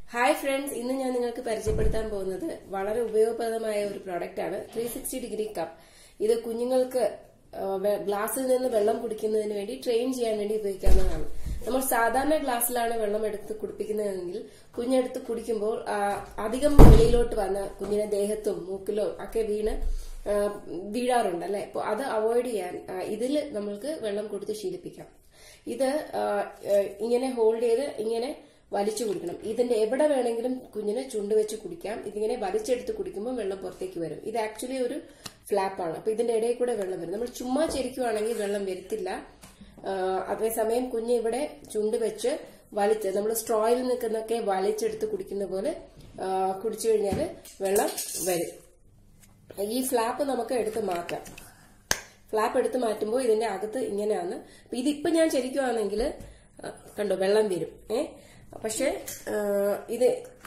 hi friends ഇന്ന് ഞാൻ നിങ്ങൾക്ക് പരിചയപ്പെടുത്താൻ പോകുന്നത് വളരെ ഉപയോഗപ്രദമായ ഒരു പ്രോഡക്റ്റ് ആണ് ത്രീ സിക്സ്റ്റി ഡിഗ്രി കപ്പ് ഇത് കുഞ്ഞുങ്ങൾക്ക് ആ, വെ- ഗ്ലാസ്സിൽ നിന്ന് വെള്ളം കുടിക്കുന്നതിന് വേണ്ടി ട്രെയിൻ ചെയ്യാൻ വേണ്ടി ഉപയോഗിക്കാവുന്നതാണ് നമ്മൾ സാധാരണ ഗ്ലാസ്സിലാണ് വെള്ളം എടുത്ത് കുടിപ്പിക്കുന്നതെങ്കിൽ കുഞ്ഞെടുത്ത് കുടിക്കുമ്പോൾ ആ, അധികം വെളിയിലോട്ട് വന്ന കുഞ്ഞിനെ ദേഹത്തും മൂക്കിലോ ഒക്കെ വീണ് ആ, വീഴാറുണ്ട് അല്ലെ അപ്പോൾ അത് അവോയ്ഡ് ചെയ്യാൻ ഇതിൽ നമ്മൾക്ക് വെള്ളം കൊടുത്ത് ശീലിപ്പിക്കാം ഇത് ആ, ആ, ഇങ്ങനെ ഹോൾഡ് ചെയ്ത് ഇങ്ങനെ വലിച്ചു കുടിക്കണം ഇതിന്റെ എവിടെ വേണമെങ്കിലും കുഞ്ഞിന് ചുണ്ട് വെച്ച് കുടിക്കാം ഇതിങ്ങനെ വലിച്ചെടുത്ത് കുടിക്കുമ്പോൾ വെള്ളം പുറത്തേക്ക് വരും ഇത് ആക്ച്വലി ഒരു ഫ്ലാപ്പാണ് അപ്പൊ ഇതിന്റെ ഇടയിൽ കൂടെ വെള്ളം വരും നമ്മൾ ചുമ്മാ ചെരിക്കുവാണെങ്കിൽ വെള്ളം വരത്തില്ല ആ, അതേസമയം കുഞ്ഞ് ഇവിടെ ചുണ്ട് വെച്ച് വലിച്ച് നമ്മൾ സ്ട്രോയിൽ നിൽക്കുന്നൊക്കെ വലിച്ചെടുത്ത് കുടിക്കുന്ന പോലെ ആ, കുടിച്ചു കഴിഞ്ഞാൽ വെള്ളം വരും ഈ ഫ്ലാപ്പ് നമുക്ക് എടുത്ത് മാറ്റാം ഫ്ലാപ്പ് എടുത്ത് മാറ്റുമ്പോൾ ഇതിന്റെ അകത്ത് ഇങ്ങനെയാണ് അപ്പൊ ഇതിപ്പോ ഞാൻ ശരിക്കുവാണെങ്കിൽ കണ്ടോ വെള്ളം വരും ഏ പക്ഷെ ആ, ഇത്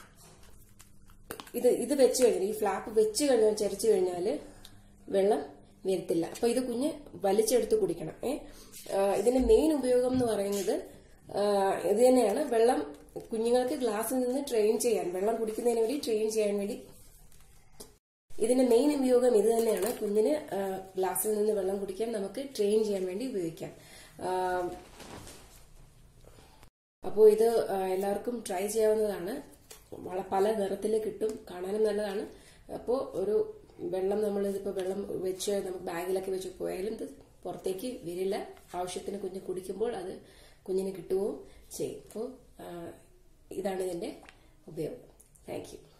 ഇത് ഇത് വെച്ച് കഴിഞ്ഞാൽ ഈ ഫ്ലാപ്പ് വെച്ച് കഴിഞ്ഞാൽ ചരിച്ചു കഴിഞ്ഞാല് വെള്ളം വരത്തില്ല അപ്പൊ ഇത് കുഞ്ഞ് വലിച്ചെടുത്ത് കുടിക്കണം ഏ ആ, ഇതിന്റെ മെയിൻ ഉപയോഗം എന്ന് പറയുന്നത് ആ, ഇത് തന്നെയാണ് വെള്ളം കുഞ്ഞുങ്ങൾക്ക് ഗ്ലാസ്സിൽ നിന്ന് ട്രെയിൻ ചെയ്യാൻ വെള്ളം കുടിക്കുന്നതിന് വേണ്ടി ട്രെയിൻ ചെയ്യാൻ വേണ്ടി ഇതിന്റെ മെയിൻ ഉപയോഗം ഇത് തന്നെയാണ് കുഞ്ഞിന് ആ, ഗ്ലാസ്സിൽ നിന്ന് വെള്ളം കുടിക്കാൻ നമുക്ക് ട്രെയിൻ ചെയ്യാൻ വേണ്ടി ഉപയോഗിക്കാം അപ്പോൾ ഇത് ആ, എല്ലാവർക്കും ട്രൈ ചെയ്യാവുന്നതാണ് വള- പല നിറത്തിൽ കിട്ടും കാണാനും നല്ലതാണ് അപ്പോൾ ഒരു വെള്ളം നമ്മൾ ഇതിപ്പോൾ വെള്ളം വെച്ച് നമുക്ക് ബാഗിലൊക്കെ വെച്ച് പോയാലും ഇത് പുറത്തേക്ക് വരില്ല ആവശ്യത്തിന് കുഞ്ഞ് കുടിക്കുമ്പോൾ അത് കുഞ്ഞിന് കിട്ടുകയും ചെയ്യും അപ്പോൾ ഇതാണ് ഇതിന്റെ ഉപയോഗം താങ്ക് യു